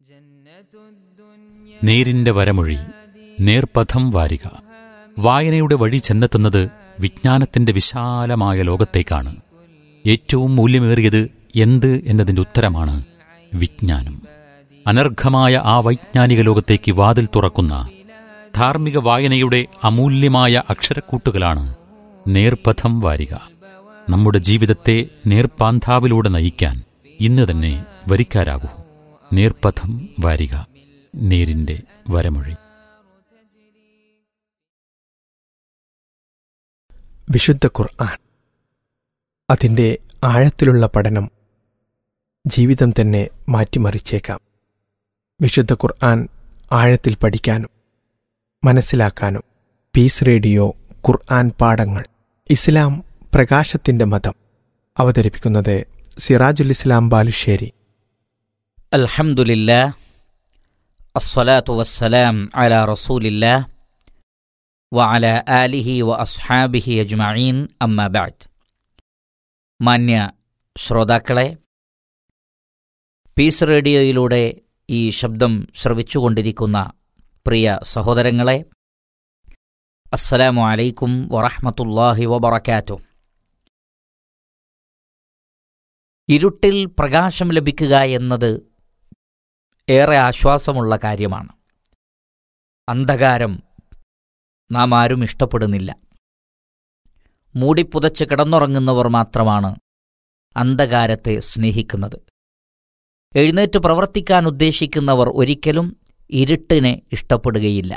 നേരിന്റെ വരമൊഴി നേർപഥം വാരിക വായനയുടെ വഴി ചെന്നെത്തുന്നത് വിജ്ഞാനത്തിന്റെ വിശാലമായ ലോകത്തേക്കാണ് ഏറ്റവും മൂല്യമേറിയത് എന്ത് എന്നതിന്റെ ഉത്തരമാണ് വിജ്ഞാനം അനർഘമായ ആ വൈജ്ഞാനിക ലോകത്തേക്ക് വാതിൽ തുറക്കുന്ന ധാർമ്മിക വായനയുടെ അമൂല്യമായ അക്ഷരക്കൂട്ടുകളാണ് നേർപഥം വാരിക നമ്മുടെ ജീവിതത്തെ നേർപ്പാന്താവിലൂടെ നയിക്കാൻ ഇന്ന് തന്നെ വരിക്കാരാകൂ നേർപഥം വാരിക നേരിന്റെ വരമൊഴി വിശുദ്ധ ഖുർആൻ അതിൻ്റെ ആഴത്തിലുള്ള പഠനം ജീവിതം തന്നെ മാറ്റിമറിച്ചേക്കാം വിശുദ്ധ ഖുർആൻ ആഴത്തിൽ പഠിക്കാനും മനസ്സിലാക്കാനും പീസ് റേഡിയോ ഖുർആൻ പാഠങ്ങൾ ഇസ്ലാം പ്രകാശത്തിൻ്റെ മതം അവതരിപ്പിക്കുന്നത് സിറാജുൽ ഇസ്ലാം ബാലുശ്ശേരി الحمد لله الصلاة والسلام على رسول الله وعلى آله وأصحابه أجمعين أما بعد മാന്യ ശ്രോതാക്കളെ പീസ് റേഡിയോയിലൂടെ ഈ ശബ്ദം ശ്രവിച്ചുകൊണ്ടിരിക്കുന്ന പ്രിയ സഹോദരങ്ങളെ അസ്സലാമു അലൈക്കും വറഹ്മത്തുള്ളാഹി വബറകാതുഹു ഇരുട്ടിൽ പ്രകാശം ലഭിക്കുക എന്നത് ഏറെ ആശ്വാസമുള്ള കാര്യമാണ് അന്ധകാരം നാം ആരും ഇഷ്ടപ്പെടുന്നില്ല മൂടിപ്പുതച്ച് കിടന്നുറങ്ങുന്നവർ മാത്രമാണ് അന്ധകാരത്തെ സ്നേഹിക്കുന്നത് എഴുന്നേറ്റ് പ്രവർത്തിക്കാൻ ഉദ്ദേശിക്കുന്നവർ ഒരിക്കലും ഇരുട്ടിനെ ഇഷ്ടപ്പെടുകയില്ല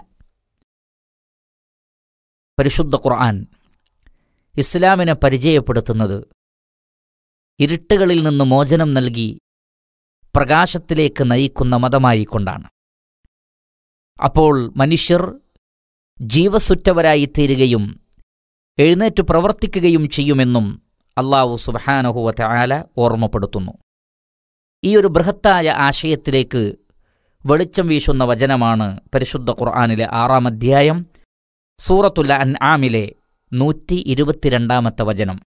പരിശുദ്ധ ഖുർആൻ ഇസ്ലാമിനെ പരിചയപ്പെടുത്തുന്നത് ഇരുട്ടുകളിൽ നിന്ന് മോചനം നൽകി പ്രകാശത്തിലേക്ക് നയിക്കുന്ന മതമായിക്കൊണ്ടാണ് അപ്പോൾ മനുഷ്യർ ജീവസുറ്റവരായിത്തീരുകയും എഴുന്നേറ്റ് പ്രവർത്തിക്കുകയും ചെയ്യുമെന്നും അള്ളാഹു സുബഹാനഹുവ ആല ഓർമ്മപ്പെടുത്തുന്നു ഈ ഒരു ബൃഹത്തായ ആശയത്തിലേക്ക് വെളിച്ചം വീശുന്ന വചനമാണ് പരിശുദ്ധ ഖുർആാനിലെ ആറാം അധ്യായം സൂറത്തുല്ല അൻ ആമിലെ നൂറ്റി ഇരുപത്തിരണ്ടാമത്തെ വചനം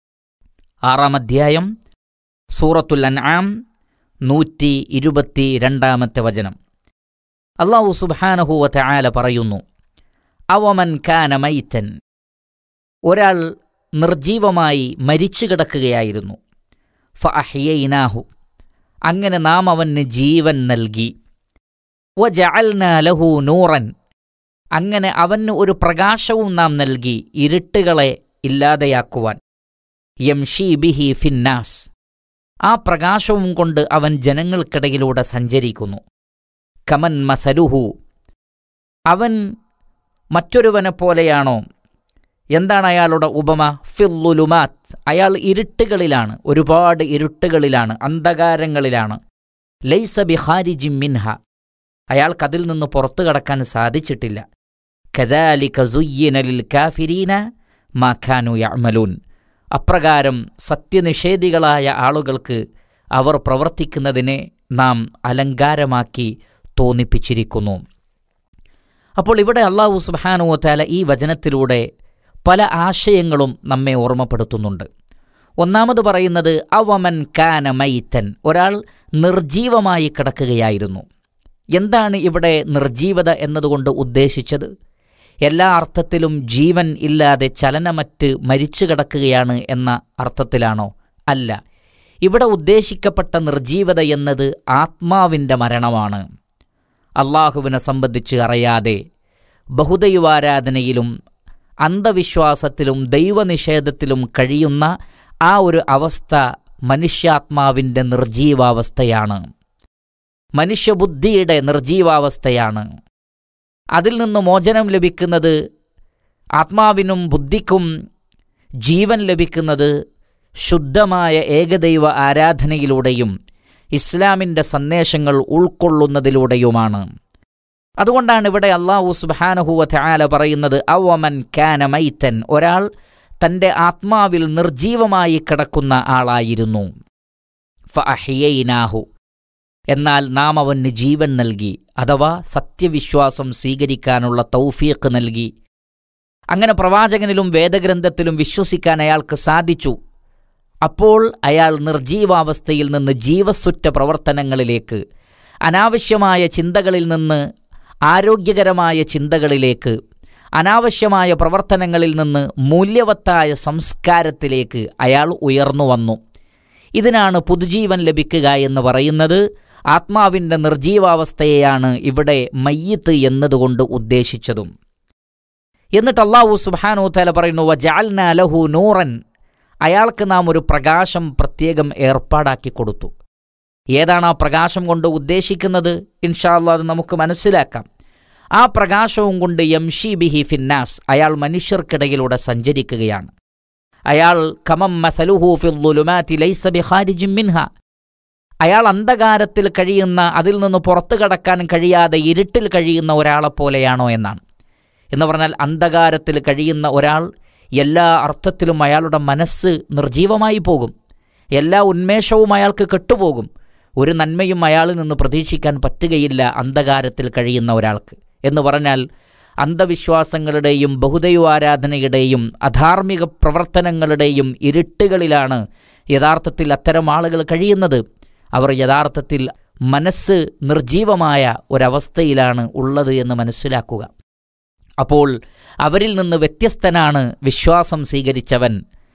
ആറാം അധ്യായം സൂറത്തുൽ അൻആം നൂറ്റി ഇരുപത്തി രണ്ടാമത്തെ വചനം അള്ളാഹു സുബാനഹുവ ആല പറയുന്നു അവമൻ കാന മൈത്തൻ ഒരാൾ നിർജീവമായി മരിച്ചു കിടക്കുകയായിരുന്നു ഫ അഹ്യൈനാഹു അങ്ങനെ നാം അവന് ജീവൻ നൽകി വ ലഹു നൂറൻ അങ്ങനെ അവന് ഒരു പ്രകാശവും നാം നൽകി ഇരുട്ടുകളെ ഇല്ലാതെയാക്കുവാൻ യംഷി ബിഹി ഫിന്നാസ് ആ പ്രകാശവും കൊണ്ട് അവൻ ജനങ്ങൾക്കിടയിലൂടെ സഞ്ചരിക്കുന്നു കമൻ മസലുഹു അവൻ മറ്റൊരുവനെ പോലെയാണോ എന്താണ് അയാളുടെ ഉപമ ഫില്ലുലുമാത്ത് അയാൾ ഇരുട്ടുകളിലാണ് ഒരുപാട് ഇരുട്ടുകളിലാണ് അന്ധകാരങ്ങളിലാണ് ലൈസ ബിഹാരിജി മിൻഹ അയാൾക്കതിൽ നിന്ന് പുറത്തു കടക്കാൻ സാധിച്ചിട്ടില്ല കദാലി കസുയ്യനലിൽ കാഫിരീന മാഖാനു യമലൂൻ അപ്രകാരം സത്യനിഷേധികളായ ആളുകൾക്ക് അവർ പ്രവർത്തിക്കുന്നതിനെ നാം അലങ്കാരമാക്കി തോന്നിപ്പിച്ചിരിക്കുന്നു അപ്പോൾ ഇവിടെ അള്ളാഹു സുബാനുവത്താല ഈ വചനത്തിലൂടെ പല ആശയങ്ങളും നമ്മെ ഓർമ്മപ്പെടുത്തുന്നുണ്ട് ഒന്നാമത് പറയുന്നത് അവമൻ കാന മൈത്തൻ ഒരാൾ നിർജീവമായി കിടക്കുകയായിരുന്നു എന്താണ് ഇവിടെ നിർജീവത എന്നതുകൊണ്ട് ഉദ്ദേശിച്ചത് എല്ലാ അർത്ഥത്തിലും ജീവൻ ഇല്ലാതെ ചലനമറ്റ് മരിച്ചു കിടക്കുകയാണ് എന്ന അർത്ഥത്തിലാണോ അല്ല ഇവിടെ ഉദ്ദേശിക്കപ്പെട്ട നിർജീവത എന്നത് ആത്മാവിൻ്റെ മരണമാണ് അള്ളാഹുവിനെ സംബന്ധിച്ച് അറിയാതെ ബഹുദൈവാരാധനയിലും അന്ധവിശ്വാസത്തിലും ദൈവനിഷേധത്തിലും കഴിയുന്ന ആ ഒരു അവസ്ഥ മനുഷ്യാത്മാവിൻ്റെ നിർജീവാവസ്ഥയാണ് മനുഷ്യബുദ്ധിയുടെ നിർജീവാവസ്ഥയാണ് അതിൽ നിന്ന് മോചനം ലഭിക്കുന്നത് ആത്മാവിനും ബുദ്ധിക്കും ജീവൻ ലഭിക്കുന്നത് ശുദ്ധമായ ഏകദൈവ ആരാധനയിലൂടെയും ഇസ്ലാമിൻ്റെ സന്ദേശങ്ങൾ ഉൾക്കൊള്ളുന്നതിലൂടെയുമാണ് അതുകൊണ്ടാണ് ഇവിടെ അള്ളാഹു സുബാനഹുവ ആല പറയുന്നത് അവമൻ കാന മൈത്തൻ ഒരാൾ തൻ്റെ ആത്മാവിൽ നിർജീവമായി കിടക്കുന്ന ആളായിരുന്നു ഫ അഹിയൈനാഹു എന്നാൽ നാം അവന് ജീവൻ നൽകി അഥവാ സത്യവിശ്വാസം സ്വീകരിക്കാനുള്ള തൗഫീഖ് നൽകി അങ്ങനെ പ്രവാചകനിലും വേദഗ്രന്ഥത്തിലും വിശ്വസിക്കാൻ അയാൾക്ക് സാധിച്ചു അപ്പോൾ അയാൾ നിർജീവാവസ്ഥയിൽ നിന്ന് ജീവസുറ്റ പ്രവർത്തനങ്ങളിലേക്ക് അനാവശ്യമായ ചിന്തകളിൽ നിന്ന് ആരോഗ്യകരമായ ചിന്തകളിലേക്ക് അനാവശ്യമായ പ്രവർത്തനങ്ങളിൽ നിന്ന് മൂല്യവത്തായ സംസ്കാരത്തിലേക്ക് അയാൾ ഉയർന്നു വന്നു ഇതിനാണ് പുതുജീവൻ ലഭിക്കുക എന്ന് പറയുന്നത് ആത്മാവിൻ്റെ നിർജീവാവസ്ഥയെയാണ് ഇവിടെ മയ്യത്ത് എന്നതുകൊണ്ട് ഉദ്ദേശിച്ചതും എന്നിട്ട് അള്ളാഹു സുബാനു തല പറയുന്നു വജാൽന ലഹു നൂറൻ അയാൾക്ക് നാം ഒരു പ്രകാശം പ്രത്യേകം ഏർപ്പാടാക്കി കൊടുത്തു ഏതാണ് ആ പ്രകാശം കൊണ്ട് ഉദ്ദേശിക്കുന്നത് ഇൻഷാല്ല അത് നമുക്ക് മനസ്സിലാക്കാം ആ പ്രകാശവും കൊണ്ട് യംഷി ബിഹി ഫിന്നാസ് അയാൾ മനുഷ്യർക്കിടയിലൂടെ സഞ്ചരിക്കുകയാണ് അയാൾ കമം മസലുഹു ഫിദ്ദുലുമാതി ലൈസ ബിഖാരിജിൻ മിൻഹ അയാൾ അന്ധകാരത്തിൽ കഴിയുന്ന അതിൽ നിന്ന് പുറത്തു കടക്കാൻ കഴിയാതെ ഇരുട്ടിൽ കഴിയുന്ന ഒരാളെ പോലെയാണോ എന്നാണ് എന്ന് പറഞ്ഞാൽ അന്ധകാരത്തിൽ കഴിയുന്ന ഒരാൾ എല്ലാ അർത്ഥത്തിലും അയാളുടെ മനസ്സ് നിർജീവമായി പോകും എല്ലാ ഉന്മേഷവും അയാൾക്ക് കെട്ടുപോകും ഒരു നന്മയും അയാളിൽ നിന്ന് പ്രതീക്ഷിക്കാൻ പറ്റുകയില്ല അന്ധകാരത്തിൽ കഴിയുന്ന ഒരാൾക്ക് എന്ന് പറഞ്ഞാൽ അന്ധവിശ്വാസങ്ങളുടെയും ബഹുദൈവ ആരാധനയുടെയും അധാർമിക പ്രവർത്തനങ്ങളുടെയും ഇരുട്ടുകളിലാണ് യഥാർത്ഥത്തിൽ അത്തരം ആളുകൾ കഴിയുന്നത് അവർ യഥാർത്ഥത്തിൽ മനസ്സ് നിർജീവമായ ഒരവസ്ഥയിലാണ് ഉള്ളത് എന്ന് മനസ്സിലാക്കുക അപ്പോൾ അവരിൽ നിന്ന് വ്യത്യസ്തനാണ് വിശ്വാസം സ്വീകരിച്ചവൻ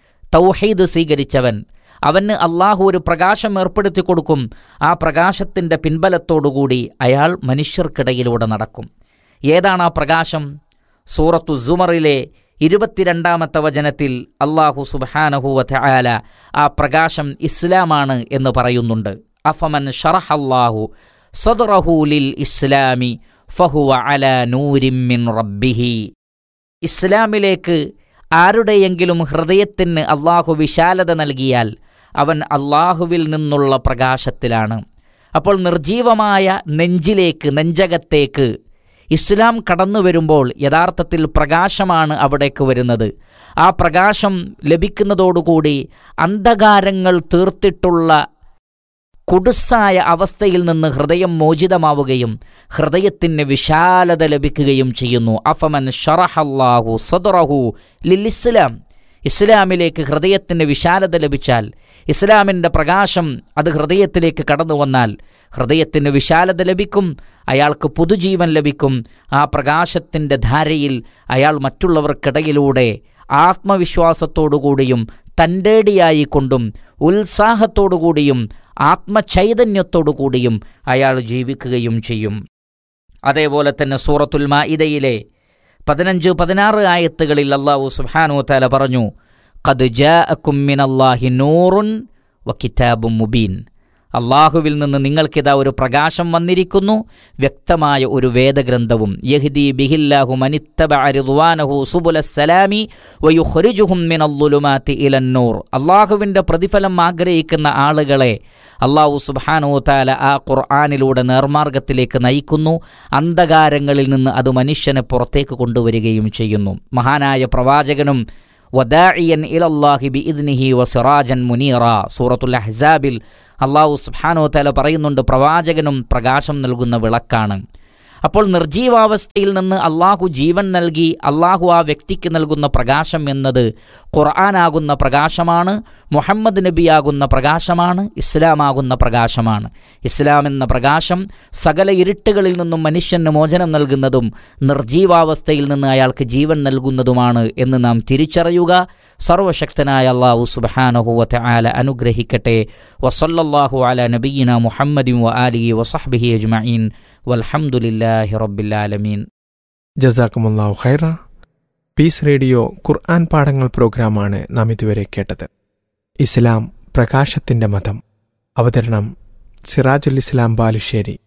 തൗഹീദ് സ്വീകരിച്ചവൻ അവന് അള്ളാഹു ഒരു പ്രകാശം ഏർപ്പെടുത്തി കൊടുക്കും ആ പ്രകാശത്തിൻ്റെ പിൻബലത്തോടുകൂടി അയാൾ മനുഷ്യർക്കിടയിലൂടെ നടക്കും ഏതാണ് ആ പ്രകാശം സൂറത്തു സുമറിലെ ഇരുപത്തിരണ്ടാമത്തെ വചനത്തിൽ അള്ളാഹു സുബാനഹുവ ആല ആ പ്രകാശം ഇസ്ലാമാണ് എന്ന് പറയുന്നുണ്ട് അഫമൻ ഷറഹ് അള്ളാഹു സദറഹൂലിൽ ഇസ്ലാമി ഫഹുവ അല നൂരിമ്മിൻ റബ്ബിഹി ഇസ്ലാമിലേക്ക് ആരുടെയെങ്കിലും ഹൃദയത്തിന് അള്ളാഹു വിശാലത നൽകിയാൽ അവൻ അള്ളാഹുവിൽ നിന്നുള്ള പ്രകാശത്തിലാണ് അപ്പോൾ നിർജീവമായ നെഞ്ചിലേക്ക് നെഞ്ചകത്തേക്ക് ഇസ്ലാം കടന്നു വരുമ്പോൾ യഥാർത്ഥത്തിൽ പ്രകാശമാണ് അവിടേക്ക് വരുന്നത് ആ പ്രകാശം ലഭിക്കുന്നതോടുകൂടി അന്ധകാരങ്ങൾ തീർത്തിട്ടുള്ള കുടുസായ അവസ്ഥയിൽ നിന്ന് ഹൃദയം മോചിതമാവുകയും ഹൃദയത്തിന് വിശാലത ലഭിക്കുകയും ചെയ്യുന്നു അഫമൻ ഷറഹല്ലാഹു സദറഹു ലിൽ ഇസ്ലാം ഇസ്ലാമിലേക്ക് ഹൃദയത്തിന് വിശാലത ലഭിച്ചാൽ ഇസ്ലാമിൻ്റെ പ്രകാശം അത് ഹൃദയത്തിലേക്ക് കടന്നു വന്നാൽ ഹൃദയത്തിന് വിശാലത ലഭിക്കും അയാൾക്ക് പുതുജീവൻ ലഭിക്കും ആ പ്രകാശത്തിൻ്റെ ധാരയിൽ അയാൾ മറ്റുള്ളവർക്കിടയിലൂടെ ആത്മവിശ്വാസത്തോടുകൂടിയും തൻ്റേടിയായിക്കൊണ്ടും ഉത്സാഹത്തോടുകൂടിയും ആത്മചൈതന്യത്തോടുകൂടിയും അയാൾ ജീവിക്കുകയും ചെയ്യും അതേപോലെ തന്നെ സൂറത്തുൽ മാഇദയിലെ പതിനഞ്ച് പതിനാറ് ആയത്തുകളിൽ അള്ളാഹു സുബ്ഹാനു തആല പറഞ്ഞു ഖദ് ജാഅക്കും മിനല്ലാഹി നൂറുൻ വ കിതാബും മുബീൻ അള്ളാഹുവിൽ നിന്ന് നിങ്ങൾക്കിതാ ഒരു പ്രകാശം വന്നിരിക്കുന്നു വ്യക്തമായ ഒരു വേദഗ്രന്ഥവും യഹ്ദി ബിഹില്ലാഹു മനിത്തബഅരിദ്വാനഹു സുബുലസ്സലാമി വയുഖ്രിജുഹും മിനല്ലുലുമാതി ഇലന്നൂർ അള്ളാഹുവിൻ്റെ പ്രതിഫലം ആഗ്രഹിക്കുന്ന ആളുകളെ അള്ളാഹു സുബ്ഹാനഹു തആല ആ ഖുർആനിലൂടെ നേർമാർഗത്തിലേക്ക് നയിക്കുന്നു അന്ധകാരങ്ങളിൽ നിന്ന് അത് മനുഷ്യനെ പുറത്തേക്ക് കൊണ്ടുവരികയും ചെയ്യുന്നു മഹാനായ പ്രവാചകനും വദാഇയൻ ഇലല്ലാഹി ബിഇദ്നിഹി വസിറാജൻ മുനീറ സൂറത്തുൽ അഹ്സാബിൽ അള്ളാഹു സുബ്ഹാനോ തല പറയുന്നുണ്ട് പ്രവാചകനും പ്രകാശം നൽകുന്ന വിളക്കാണ് അപ്പോൾ നിർജീവാവസ്ഥയിൽ നിന്ന് അള്ളാഹു ജീവൻ നൽകി അള്ളാഹു ആ വ്യക്തിക്ക് നൽകുന്ന പ്രകാശം എന്നത് ഖുർആനാകുന്ന പ്രകാശമാണ് മുഹമ്മദ് നബിയാകുന്ന പ്രകാശമാണ് ഇസ്ലാമാകുന്ന പ്രകാശമാണ് ഇസ്ലാം എന്ന പ്രകാശം സകല ഇരുട്ടുകളിൽ നിന്നും മനുഷ്യന് മോചനം നൽകുന്നതും നിർജീവാവസ്ഥയിൽ നിന്ന് അയാൾക്ക് ജീവൻ നൽകുന്നതുമാണ് എന്ന് നാം തിരിച്ചറിയുക സർവശക്തനായ അള്ളാഹു സുബഹാനഹുവത്തെ ആല അനുഗ്രഹിക്കട്ടെ വസല്ലല്ലാഹു അല നബീന മുഹമ്മദിൻ വ ആലിഹി വസഹ്ബിഹി അജ്മഈൻ വൽഹംദുലില്ലാഹി റബ്ബിൽ ആലമീൻ ജസാക്കുമുല്ലാഹു ഖൈറ പീസ് റേഡിയോ ഖുർആൻ പാഠങ്ങൾ പ്രോഗ്രാമാണ് നാം ഇതുവരെ കേട്ടത് ഇസ്ലാം പ്രകാശത്തിന്റെ മതം അവതരണം സിറാജുൽ ഇസ്ലാം ബാലുശ്ശേരി